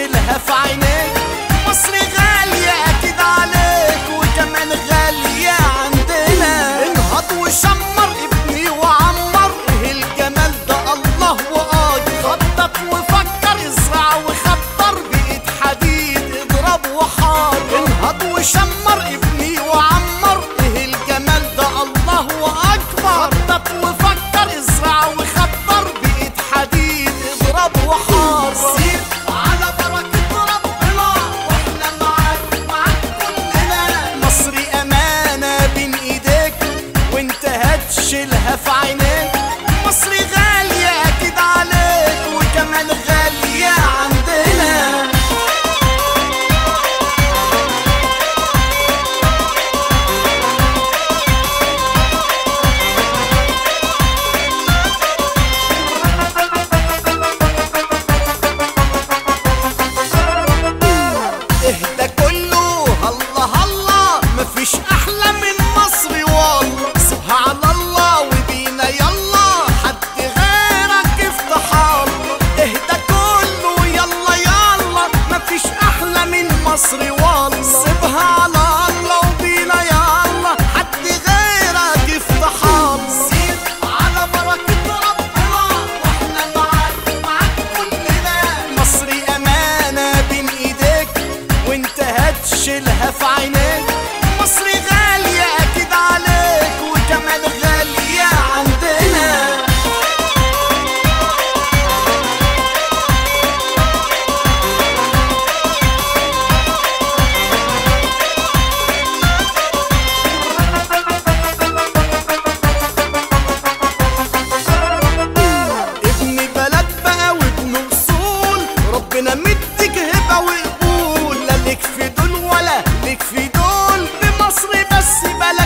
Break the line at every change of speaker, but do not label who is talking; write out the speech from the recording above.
هتشيلها في عينيك مصر غالية أكيد عليك وكمان غالية عندنا انهض وشمر ابني وعمر ايه الجمال ده الله وآجي خطط وفكر ازرع وخطر بإيد حديد اضرب وحار انهض وشمر ابني وعمر ايه الجمال ده الله وأكبر خطط وفكر ازرع وخطر بإيد حديد اضرب وحار سير على بركة ربنا واحنا معاك معاك كلنا مصر أمانة بين ايديك وانت هتشيلها في عينيك مصر غالية أكيد عليك وكمان غالية عندنا اهدى كله الله الله مفيش احلى من مصر والله سيبها على الله وبينا يلا حد غيرك افتحار اهدى كله يلا يلا مفيش احلى من مصر والله سيبها على الله وبينا يلا حد غيرك افتحار سيب على بركة ربنا واحنا معاك معاك كلنا مصر امانة بين ايديك وانت هتشيلها في عينيك مصر غالية اكيد عليك وكمان غالية عندنا ابن بلد بقى وابن اصول ربنا مديك هبه وقبول لا ليك في دول ولا ليك في دول بمصر بس بلد